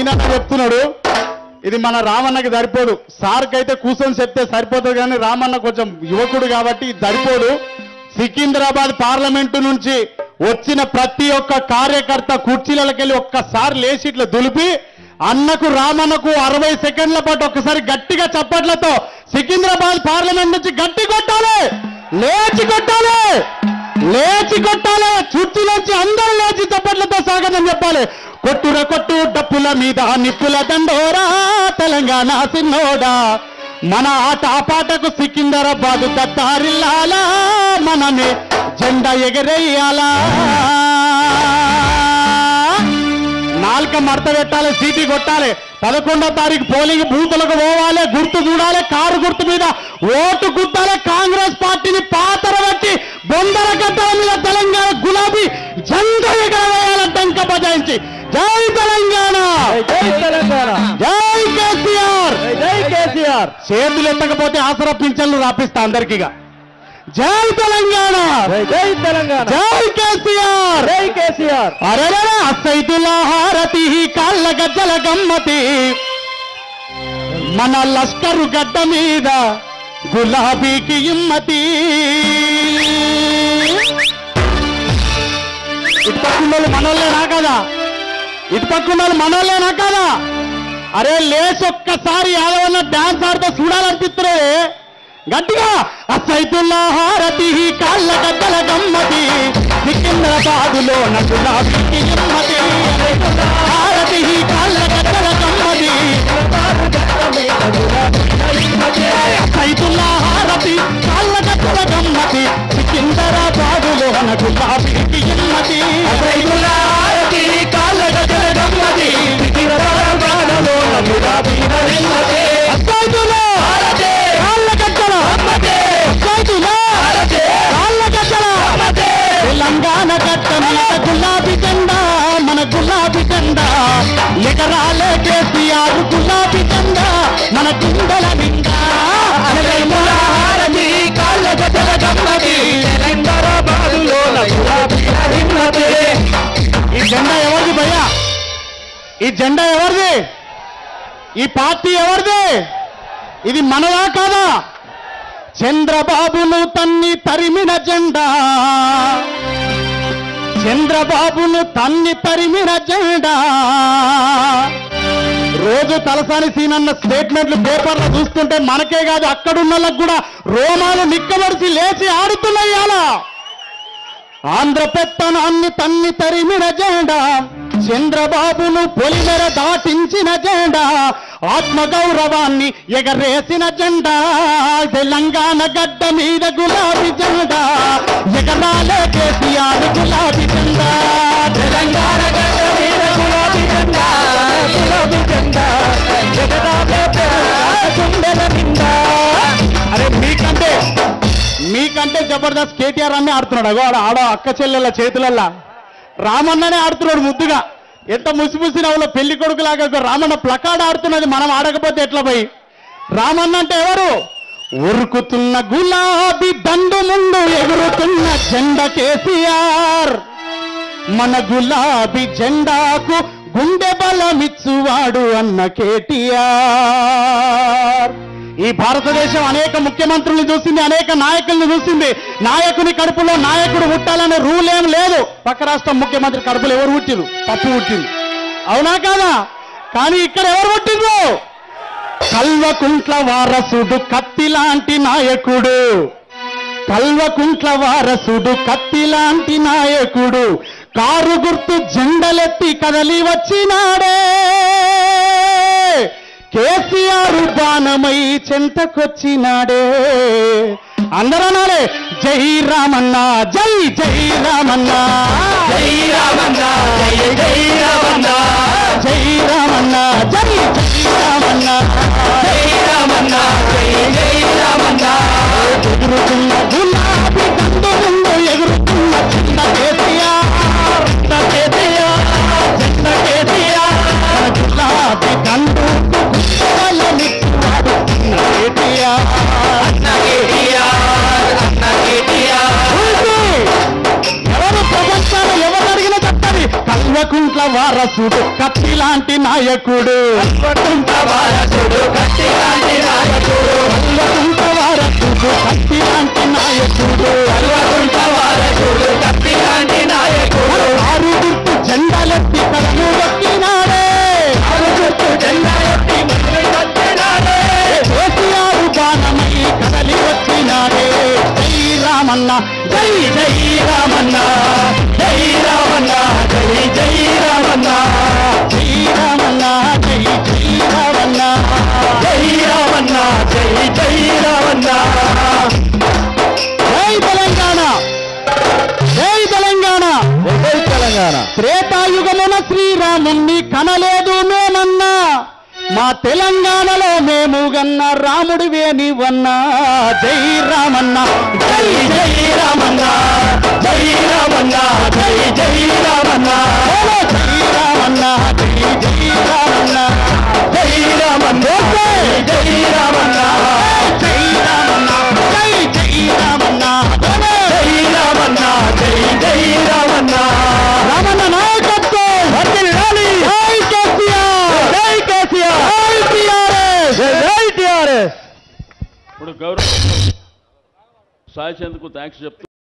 గోవింద్ అన్న చెప్తున్నాడు ఇది మన రామన్నకి సరిపోదు సార్కి అయితే కూర్చొని చెప్తే సరిపోతుంది కానీ రామన్న కొంచెం యువకుడు కాబట్టి ఇది సరిపోదు సికింద్రాబాద్ పార్లమెంటు నుంచి వచ్చిన ప్రతి ఒక్క కార్యకర్త కుర్చీలకెళ్ళి ఒక్కసారి లేచి ఇట్లా దులిపి అన్నకు రామన్నకు అరవై సెకండ్ల పాటు ఒక్కసారి గట్టిగా చప్పట్లతో సికింద్రాబాద్ పార్లమెంట్ నుంచి గట్టి కొట్టాలి లేచి కొట్టాలి లేచి కొట్టాలి చుట్టూలోంచి అందరూ లేచి చప్పట్లతో స్వాగతం చెప్పాలి కొట్టుర కొట్టు డప్పుల మీద నిప్పుల దండోరా తెలంగాణ సిన్నోడా మన ఆట ఆ పాటకు సికింద్రాబాద్ దత్తారిల్లాలా మనమే జెండా ఎగరేయాలా నాలుక మడత పెట్టాలి సీటీ కొట్టాలి పదకొండో తారీఖు పోలింగ్ బూతులకు పోవాలి గుర్తు చూడాలి కారు గుర్తు మీద ఓటు గుద్దాలి కాంగ్రెస్ పార్టీని పాతర బట్టి బొందల గడ్డల మీద తెలంగాణ గులాబీ జెండా ఎగరవేయాలి డంక బజాయించి జై తెలంగాణ జై తెలంగాణ జై కేసీఆర్ జై కేసీఆర్ చేతులు ఎత్తకపోతే ఆసరా పింఛన్లు రాపిస్తా అందరికీగా జై తెలంగాణ జై జై తెలంగాణ జై కేసీఆర్ జై కేసీఆర్ అరెరే అసైతుల హారతి కాళ్ళ గజ్జల గమ్మతి మన లష్కరు గడ్డ మీద గులాబీకి ఇమ్మతి ఇటు పక్కన మనోళ్ళేనా కదా ఇటు పక్కన మనోళ్ళేనా కదా అరే లేచి ఒక్కసారి యాదవన్న డాన్స్ ఆడితే చూడాలనిపిస్తున్నారే గట్టిగా అసైతుల్లా హారతి కాళ్ళ గద్దల గమ్మతి సికింద్రాబాదులో నటులాకి ఇమ్మతి హారతి కాళ్ళ గద్దల గమ్మతి సైతుల్లా హారతి కాళ్ళ గద్దల గమ్మతి సికింద్రాబాదులో నటులాకి ఇమ్మతి సైతుల్లా హారతి కాళ్ళ గద్దల గమ్మతి సికింద్రాబాదులో నటులాకి అసైతుల్లా కాళ్ళ గద్దల అసైతుల్లా కాళ్ళ గద్దల తెలంగాణ గడ్డ మీద గులాబీ జెండా మన గులాబీ జెండా ఎకరాలే కేసీఆర్ గులాబీ జెండా మన గుండెల నిండా హారతి కాళ్ళ గద్దల గమ్మతి తెలంగాణలో ఈ జెండా ఎవరిది భయ్యా ఈ జెండా ఎవరిది ఈ పార్టీ ఎవరిది ఇది మనదా కాదా చంద్రబాబును తన్ని తరిమిన జెండా చంద్రబాబును తన్ని తరిమిన జెండా రోజు తలసాని సీనన్న స్టేట్మెంట్లు పేపర్లో చూస్తుంటే మనకే కాదు అక్కడున్న వాళ్ళకు కూడా రోమాలు నిక్కబడిచి లేచి ఆడుతున్నాయి అలా ఆంధ్ర పెత్తనాన్ని తన్ని తరిమిన జెండా చంద్రబాబును పొలిమెర దాటించిన జెండా ఆత్మగౌరవాన్ని ఎగరేసిన జెండా తెలంగాణ గడ్డ మీద గులాబీ జెండా ఎగరాలే కేసీఆర్ గులాబీ జెండా తెలంగాణ గడ్డ మీద గులాబీ జెండా గులాబీ జెండా ఎగరాలే గుండెల నిండా అరే మీకంటే మీకంటే జబర్దస్త్ కేటీఆర్ అన్నీ ఆడుతున్నాడు అగో ఆడ ఆడ అక్క చెల్లెల చేతులల్లా రామన్ననే ఆడుతున్నాడు ముద్దుగా ఎంత ముసిముసి నవ్వులో పెళ్లి కొడుకులాగా ఇగో రామన్న ప్లకార్డ్ ఆడుతున్నది మనం ఆడకపోతే ఎట్లా పోయి రామన్న అంటే ఎవరు ఉరుకుతున్న గులాబీ దండు ముందు ఎగురుతున్న జెండా కేసీఆర్ మన గులాబీ జెండాకు గుండె బలమిచ్చువాడు అన్న కేటీఆర్ ఈ భారతదేశం అనేక ముఖ్యమంత్రుల్ని చూసింది అనేక నాయకుల్ని చూసింది నాయకుని కడుపులో నాయకుడు పుట్టాలనే రూల్ ఏం లేదు పక్క రాష్ట్రం ముఖ్యమంత్రి కడుపులో ఎవరు పుట్టిరు పప్పు పుట్టింది అవునా కాదా కానీ ఇక్కడ ఎవరు పుట్టిండ్రు కల్వకుంట్ల వారసుడు కత్తి లాంటి నాయకుడు కల్వకుంట్ల వారసుడు కత్తి లాంటి నాయకుడు కారు గుర్తు జెండలెత్తి కదలి వచ్చినాడే కేసీఆర్ బాణమై చెంతకొచ్చినాడే అందరనాలే జై రామన్న జై జై రామన్న జై రామన్న జై జై రామన్న జై రామన్న జై జై రామన్న జై రామన్న జై జై రామన్న ఎగురుతున్న గులాబీ దండు ముందు ఎగురుతున్న చిన్న కేసీఆర్ చిన్న కేసీఆర్ చిన్న కేసీఆర్ గులాబీ దండు గులాబీ కేసీఆర్ అన్న కేసీఆర్ ఎవరు ప్రపంచాలు ఎవరు అడిగినా చెప్తారు కల్వ వారసుడు కత్తి లాంటి నాయకుడు కల్వకుంట వారసుడు కత్తి లాంటి నాయకుడు కల్వకుంట వారసుడు కత్తి లాంటి నాయకుడు కల్వకుంట వారసుడు కత్తి లాంటి నాయకుడు ఆరు గుర్తు జెండాలెత్తి కలను దక్కినాడే ఆరు చుట్టూ జెండా ఎత్తి ముందుకు వచ్చినాడే. కేసీఆర్ బాణమై కదలి వచ్చినాడే జై రామన్న జై జై రామన్న జై రామన్న జై జై రామన్న జై రామన్న జై జై రామన్న జై రామన్న జై జై రామన్న జై తెలంగాణ జై తెలంగాణ జై తెలంగాణ త్రేతాయుగమున శ్రీరాముణ్ణి కనలేదు మేమన్నా మా తెలంగాణలో మేము గన్న రాముడి వేణివన్నా జై రామన్న జై జై రామన్న జై రామన్న జై జై రామన్న బోలో జై రామన్న జై జై రామన్న జై రామన్న జై జై రామన్న జై రామన్న జై జై రామన్న బోలో జై రామన్న జై జై రామన్న రామన్న నాయకత్వం వర్ధిల్లాలి. జై కేసీఆర్ జై కేసీఆర్ జై టీఆర్ఎస్ జై టిఆర్ఎస్ ఇప్పుడు గౌరవ సాయి చంద్కు థ్యాంక్స్ చెప్తూ